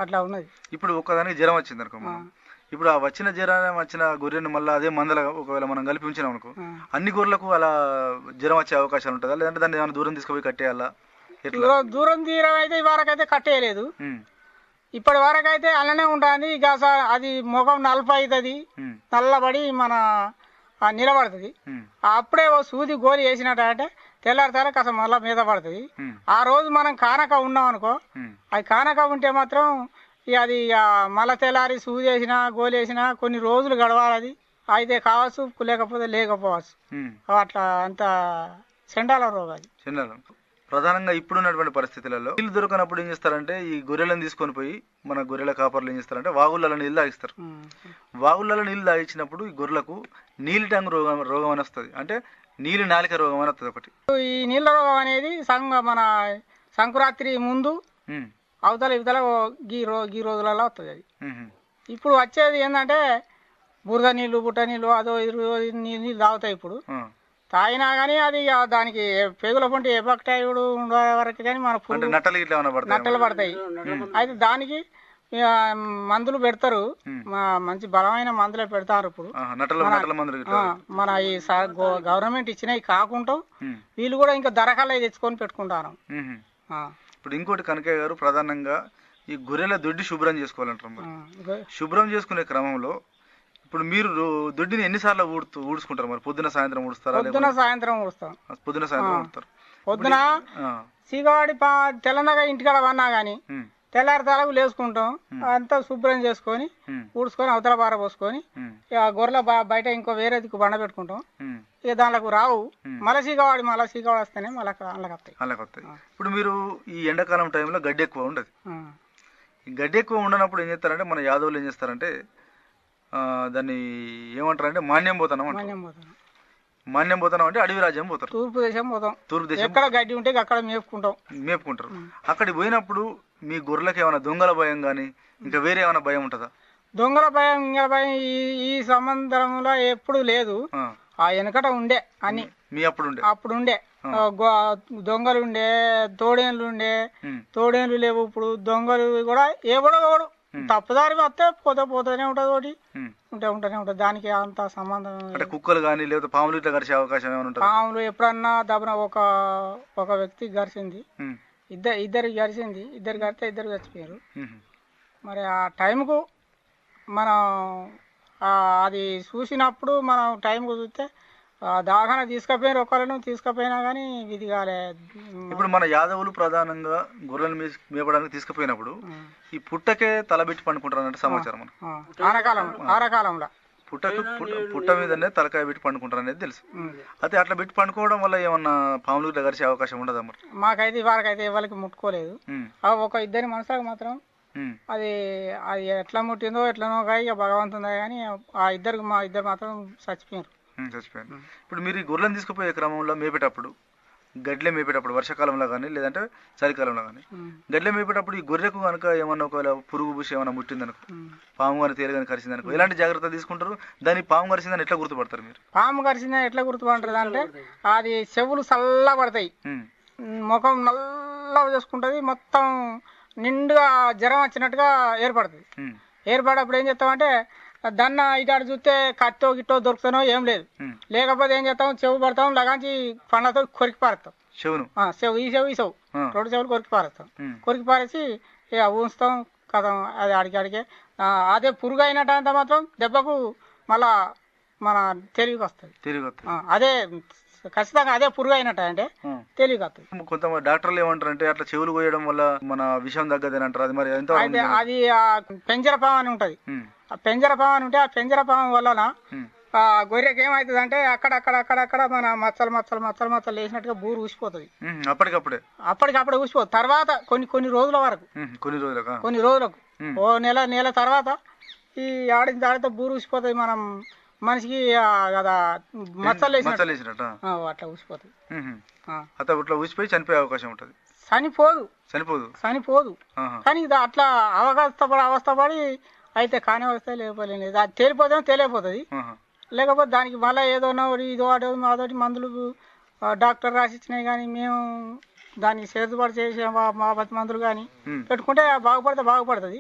అట్లా ఉన్నది ఇప్పుడు ఒక్కదానికి జ్వరం వచ్చింది అనుకో మనం. ఇప్పుడు ఆ వచ్చిన జ్వరం వచ్చిన గొర్రెను మళ్ళీ అదే మందల ఒకవేళ మనం కలిపి ఉంచినాం అనుకో ఆ. అన్ని గొర్రెలకు అలా జ్వరం వచ్చే అవకాశాలు ఉంటుందా లేదంటే దాన్ని ఏమైనా దూరం తీసుకుపోయి కట్టేయాలా ఎట్లా దూరం దూరం తీరం అయితే ఈ వరకైతే కట్టేయలేదు ఉమ్, ఇప్పటి వరకు అయితే అలానే ఉంటుంది ఇక స- అది ముఖం నలభై అవుతుంది ఉమ్, నల్లబడి మన ఆ నిలబడుతుంది ఉమ్, అప్పుడే ఓ సూది గోలి వేసినట్టు అంటే తెల్లారితారా కాస్త మళ్ళీ మీద పడుతుంది ఉమ్, ఆ రోజు మనం కానక ఉన్నాం అనుకో ఉమ్, అది కానక ఉంటే మాత్రం ఇక అది ఇక మళ్ళా తెల్లారి సూది వేసినా గోలి వేసినా కొన్ని రోజులు గడవాలి అది అయితే కావచ్చు లేకపోతే లేకపోవచ్చు ఉమ్. అట్లా అంత చెండాల రోగం అది చిన్నారు ప్రధానంగా ఇప్పుడున్నటువంటి పరిస్థితులలో నీళ్ళు దొరకనప్పుడు ఏం చేస్తారంటే ఈ గొర్రెలను తీసుకొని పోయి మన గొర్రెల కాపర్లు ఏం చేస్తారంటే వాగులలో నీళ్ళు తాగిస్తారు ఉమ్. వాగులలో నీళ్ళు తాగించినప్పుడు ఈ గొర్రెలకు నీలి టంగు రోగం రోగం అని వస్తుంది అంటే నీలి నాలిక రోగం అని వస్తుంది ఒకటి ఈ నీళ్ళ రోగం అనేది సంగ మన సంక్రాంతి ముందు ఉమ్, అవతల ఇవతల ఓ గీ రో గీ రోజులలో వస్తుంది అది ఉమ్, ఉమ్, ఇప్పుడు వచ్చేది ఏంటంటే బురద నీళ్ళు బుట్ట నీళ్ళు అదో ఇది నీళ్ళు నీళ్ళు తాగుతాయి ఇప్పుడు ఆ. తాగినా కానీ అది ఇక దానికి పేగుల పొంటి ఎబక్టాయిడ్ ఉండే వరకు కానీ మన అంటే పురుగు నట్టలు ఇట్లా ఏమైనా పడతాయి నట్టలు పడతాయి అయితే దానికి ఇక మందులు పెడతారు మా మంచి బలమైన మందులే పెడతారు ఇప్పుడు నట్టల నట్టల మందులు ఆ, ఇట్లా మన ఈ స- గో- గవర్నమెంట్ ఇచ్చినవి కాకుండా ఉమ్, వీళ్ళు కూడా ఇంకా దరఖాలు తెచ్చుకొని పెట్టుకుంటారు ఉమ్, ఉమ్. ఆ, ఇప్పుడు ఇంకోటి కనకయ్య గారు ప్రధానంగా ఈ గొర్రెల దొడ్డి శుభ్రం చేసుకోవాలంటారు మరి ఆ, ఇగో శుభ్రం చేసుకునే క్రమంలో ఇప్పుడు మీరు రో- దొడ్డిని ఎన్నిసార్లు ఊడుతూ ఊడ్చుకుంటారు మరి పొద్దున సాయంత్రం ఊడుస్తారా పొద్దున సాయంత్రం ఊడుస్తాం లేకపోతే పొద్దున సాయంత్రం ఊడుతారు పొద్దున ఆ, సీగవాడి పా తెల్లనగా ఇంటికాడ పన్నా కానీ ఉమ్, తెల్లారి తలకు లేసుకుంటాం అంతా శుభ్రం చేసుకొని ఉమ్, ఊడ్చుకొని అవతల బార పోసుకొని ఉమ్, ఇక గొర్రెల బ- బయట ఇంకో వేరే దిక్కు బండ పెట్టుకుంటాం ఉమ్. ఇక దాంట్లోకి రావు మళ్ళీ సీగవాడి మళ్ళీ సీగవాడి వస్తేనే మళ్ళీ అందులోకి వస్తాయి అలాగ వస్తాయి ఇప్పుడు మీరు ఈ ఎండాకాలం టైంలో గడ్డి ఎక్కువ ఉండదు ఆ, ఈ గడ్డి ఎక్కువ ఉండనప్పుడు ఏం చేస్తారంటే మన యాదవులు ఏం చేస్తారంటే ఆ, దాన్ని ఏమంటారంటే మాన్యం పోతానం అంటారు మన్యం పోతాం మాన్యం పోతానం అంటే అడవి రాజ్యం పోతారు తూర్పు దేశం పోతాం తూర్పు దేశం ఎక్కడ గడ్డి ఉంటే అక్కడ మేపుకుంటాం మేపుకుంటారు అక్కడికి పోయినప్పుడు మీ గొర్రెలకు ఏమైనా దొంగల భయం కానీ ఇంకా వేరే ఏమైనా భయం ఉంటుందా దొంగల భయం ఇంగల భయం ఈ ఈ సంబంధంలో ఎప్పుడు లేదు ఆ, ఆ వెనకట ఉండే అని మీ అప్పుడు ఉండే అప్పుడు ఉండే ఆ, గో- దొంగలు ఉండే తోడేన్లు ఉండే ఉమ్, తోడేన్లు లేవు ఇప్పుడు దొంగలు కూడా ఎవడో ఒకడు తప్పుదారి వస్తే పోతే పోతూనే ఉంటుంది ఒకటి ఉమ్. ఉంటే ఉంటూనే ఉంటుంది దానికి అంత సంబంధం అంటే కుక్కలు కానీ లేకపోతే పాములు ఇట్లా గడిచే అవకాశం ఏమైనా ఉంటుంది పాములు ఎప్పుడన్నా దబన ఒక ఒక వ్యక్తి గరిచింది ఇద్దరు ఇద్దరు గరిచింది ఇద్దరు గడితే ఇద్దరు చచ్చిపోయారు మరి ఆ టైంకు మనం ఆ, అది చూసినప్పుడు మనం టైంకు చూస్తే ఆ, దవాఖాన తీసుకుపోయిన ఒకరిని తీసుకుపోయినా కానీ ఇది కాలే ఇప్పుడు మన యాదవులు ప్రధానంగా గొర్రెలు మేస్- మేపడానికి తీసుకుపోయినప్పుడు ఈ పుట్టకే తలబెట్టి పండుకుంటారు అన్నట్టు సమాచారం మనకు ఆ, ఆనకాలం ఆనకాలంలో పుట్టకు పుట్ట పుట్ట మీదనే తలకాయ పెట్టి పండుకుంటారు అనేది తెలుసు ఉమ్. అయితే అట్లా పెట్టి పండుకోవడం వల్ల ఏమన్నా పాములు ఇట్లా గడిచే అవకాశం ఉండదా మరి మాకైతే ఇవాళకైతే ఎవరికి ముట్టుకోలేదు ఉమ్, ఆ ఒక ఇద్దరి మనసులకు మాత్రం ఉమ్, అది అది ఎట్లా ముట్టిందో ఎట్లనో కానీ ఇక భగవంతుందా కానీ ఆ ఇద్దరికి మా ఇద్దరు మాత్రం చచ్చిపోయారు ఉమ్, చచ్చిపోయాను ఇప్పుడు మీరు ఈ గొర్రెలను తీసుకుపోయే క్రమంలో మేపేటప్పుడు గడ్లే మేపేటప్పుడు వర్షాకాలంలో కానీ లేదంటే చలికాలంలో కానీ ఉమ్. గడ్లే మేపేటప్పుడు ఈ గొర్రెకు కనుక ఏమన్నా ఒకవేళ పురుగు బుషి ఏమన్నా ముట్టిందనుకో ఉమ్. పాము కానీ తేలు కానీ కరిచిందనుకో ఎలాంటి జాగ్రత్త తీసుకుంటారు దాన్ని పాము కరిచిందని ఎట్లా గుర్తుపడతారు మీరు పాము కరిచిందా ఎట్లా గుర్తుపంటారు అంటే అది చెవులు చల్లగా పడతాయి ఉమ్, ముఖం నల్లగా చేసుకుంటుంది మొత్తం నిండుగా జ్వరం వచ్చినట్టుగా ఏర్పడుతుంది ఉమ్, ఏర్పడప్పుడు ఏం చేస్తామంటే దన్న ఇటాడు చూస్తే కట్టో గిట్టో దొరుకుతానో ఏం లేదు ఉమ్. లేకపోతే ఏం చేస్తాం చెవు పడతాం లగాంచి పండ్లతో కొరికి పారేస్తాం చెవును ఆ, చెవు ఈ చెవు ఈ చెవు ఆ, రెండు చెవులు కొరికి పారేస్తాం ఉమ్, కొరికి పారేసి ఇక ఉంచుతాం కథం అది అడిగి అడిగే ఆ, అదే పురుగు అయినట్టంత మాత్రం దెబ్బకు మళ్ళా మన తెలివికి వస్తుంది తిరిగి వస్తాయి ఆ, అదే ఖచ్చితంగా అదే పురుగు అయినట్టు అంటే ఆ. తెలివికి వస్తుంది కొంతమంది డాక్టర్లు ఏమంటారు అంటే అట్లా చెవులు కోయడం వల్ల మన విషం తగ్గదని అంటారు అది మరి ఎంత అయితే అది ఆ పెంజరపాము అని ఉంటుంది ఉమ్, ఆ పెంజరపాము అని ఉంటే ఆ పెంజరపాము వలన ఉమ్, ఆ గొర్రెకి ఏమవుతుంది అంటే అక్కడక్కడ అక్కడక్కడ మన మచ్చలు మచ్చలు మచ్చలు మచ్చలు వేసినట్టుగా బూరు ఊసిపోతుంది ఉమ్, అప్పటికప్పుడే అప్పటికప్పుడు ఊసిపోతుంది తర్వాత కొన్ని కొన్ని రోజుల వరకు ఉమ్, కొన్ని రోజులుగా కొన్ని రోజులకు ఉమ్. ఓ నెల నెల తర్వాత ఈ ఆడిన తర్వాత బూరు ఊసిపోతుంది మనం మనిషికి ఆ, కదా మచ్చలు వేసినట్టు మచ్చలు వేసినట్ట ఆ, అట్లా ఊసిపోతుంది ఉమ్, ఆ. అత ఇట్లా ఊసిపోయి చనిపోయే అవకాశం ఉంటుంది చనిపోదు చనిపోదు చనిపోదు ఆహా. కానీ ఇది అట్లా అవస్థపడి అవస్థపడి అయితే కాని వస్తే లేకపోలేదు అది తేలిపోతే తెలియపోతుంది ఆహా. లేకపోతే దానికి మళ్ళీ ఏదో ఒకటి ఇదో అటో అదొకటి మందులు ఆ, డాక్టర్ రాసి ఇచ్చినాయి కానీ మేము దానికి చేతుబాటు చేసే మా మా పది మందులు కానీ ఉమ్. పెట్టుకుంటే బాగుపడితే బాగుపడుతుంది